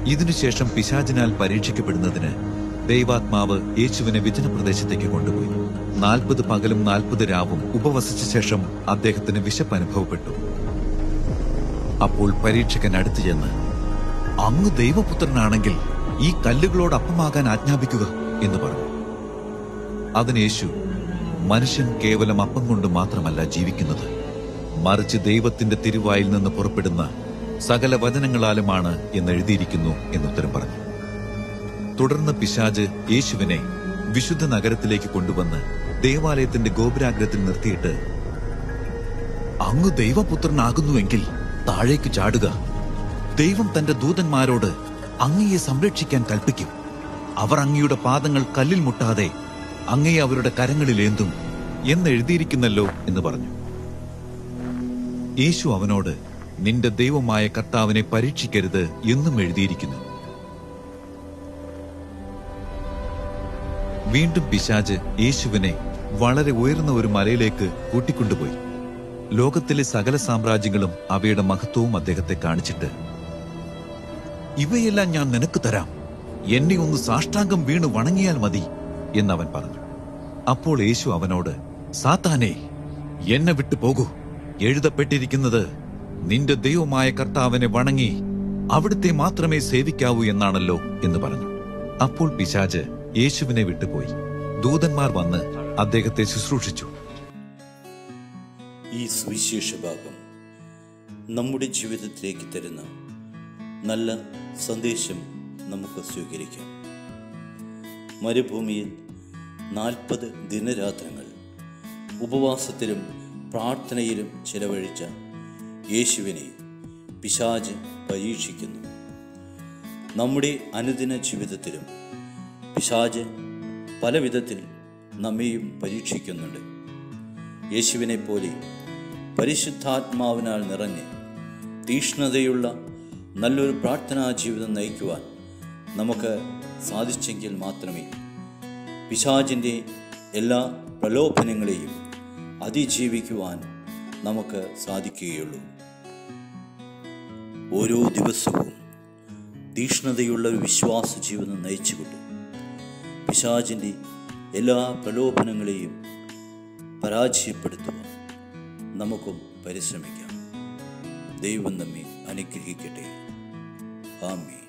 ഇതിനുശേഷം പിശാചിനാൽ പരീക്ഷിക്കപ്പെടുന്നതിന് ദൈവാത്മാവ് യേശുവിനെ വിജന പ്രദേശത്തേക്ക് കൊണ്ടുപോയി നാൽപ്പത് പകലും നാൽപ്പത് രാവും ഉപവസിച്ച ശേഷം അദ്ദേഹത്തിന് വിശപ്പ് അനുഭവപ്പെട്ടു അപ്പോൾ പരീക്ഷകൻ അടുത്തു ചെന്ന് അങ്ങ് ദൈവപുത്രനാണെങ്കിൽ ഈ കല്ലുകളോട് അപ്പമാകാൻ ആജ്ഞാപിക്കുക എന്ന് പറഞ്ഞു അതിന് യേശു മനുഷ്യൻ കേവലം അപ്പം കൊണ്ട് മാത്രമല്ല ജീവിക്കുന്നത് മറിച്ച് ദൈവത്തിന്റെ തിരുവായിൽ നിന്ന് പുറപ്പെടുന്ന സകല വചനങ്ങളാലുമാണ് എന്ന് എഴുതിയിരിക്കുന്നു എന്നുത്തരം പറഞ്ഞു തുടർന്ന് പിശാജ് യേശുവിനെ വിശുദ്ധ നഗരത്തിലേക്ക് കൊണ്ടുവന്ന് ദേവാലയത്തിന്റെ ഗോപുരാഗ്രത്തിൽ നിർത്തിയിട്ട് അങ്ങ് ദൈവപുത്രനാകുന്നുവെങ്കിൽ താഴേക്ക് ചാടുക ദൈവം തന്റെ ദൂതന്മാരോട് അങ്ങയെ സംരക്ഷിക്കാൻ കൽപ്പിക്കും അവർ അങ്ങയുടെ പാദങ്ങൾ കല്ലിൽ മുട്ടാതെ അങ്ങയെ അവരുടെ കരങ്ങളിലേന്തും എന്ന് എഴുതിയിരിക്കുന്നല്ലോ എന്ന് പറഞ്ഞു യേശു അവനോട് നിന്റെ ദൈവമായ കർത്താവിനെ പരീക്ഷിക്കരുത് എന്നും എഴുതിയിരിക്കുന്നു വീണ്ടും പിശാജ് യേശുവിനെ വളരെ ഉയർന്ന ഒരു മലയിലേക്ക് കൂട്ടിക്കൊണ്ടുപോയി ലോകത്തിലെ സകല സാമ്രാജ്യങ്ങളും അവയുടെ മഹത്വവും അദ്ദേഹത്തെ കാണിച്ചിട്ട് ഇവയെല്ലാം ഞാൻ നിനക്ക് തരാം എന്നെ ഒന്ന് സാഷ്ടാംഗം വീണ് വണങ്ങിയാൽ മതി എന്നവൻ പറഞ്ഞു അപ്പോൾ യേശു അവനോട് സാത്താനെ എന്നെ വിട്ടു പോകൂ എഴുതപ്പെട്ടിരിക്കുന്നത് നിന്റെ ദൈവമായ കർത്താവിനെ വണങ്ങി അവിടുത്തെ മാത്രമേ സേവിക്കാവൂ എന്നാണല്ലോ എന്ന് പറഞ്ഞു അപ്പോൾ പിശാജ് യേശുവിനെ വിട്ടുപോയി ദൂതന്മാർ വന്ന് അദ്ദേഹത്തെ ശുശ്രൂഷിച്ചു ഈ സുവിശേഷ ഭാഗം നമ്മുടെ ജീവിതത്തിലേക്ക് തരുന്ന നല്ല സന്ദേശം നമുക്ക് സ്വീകരിക്കാം മരുഭൂമിയിൽ നാൽപ്പത് ദിനരാത്രങ്ങൾ ഉപവാസത്തിലും പ്രാർത്ഥനയിലും ചിലവഴിച്ച യേശുവിനെ പിശാജ് പരീക്ഷിക്കുന്നു നമ്മുടെ അനുദിന ജീവിതത്തിലും പിശാജ് പല വിധത്തിൽ നമ്മെയും പരീക്ഷിക്കുന്നുണ്ട് യേശുവിനെ പോലെ പരിശുദ്ധാത്മാവിനാൽ നിറഞ്ഞ് തീഷ്ണതയുള്ള നല്ലൊരു പ്രാർത്ഥനാ ജീവിതം നയിക്കുവാൻ നമുക്ക് സാധിച്ചെങ്കിൽ മാത്രമേ പിശാചിൻ്റെ എല്ലാ പ്രലോഭനങ്ങളെയും അതിജീവിക്കുവാൻ നമുക്ക് സാധിക്കുകയുള്ളൂ ഓരോ ദിവസവും തീഷ്ണതയുള്ള ഒരു വിശ്വാസ ജീവിതം നയിച്ചുകൊണ്ട് പിശാചിൻ്റെ എല്ലാ പ്രലോഭനങ്ങളെയും പരാജയപ്പെടുത്തുവാൻ നമുക്കും പരിശ്രമിക്കാം ദൈവം നമ്മെ അനുഗ്രഹിക്കട്ടെ ആമേ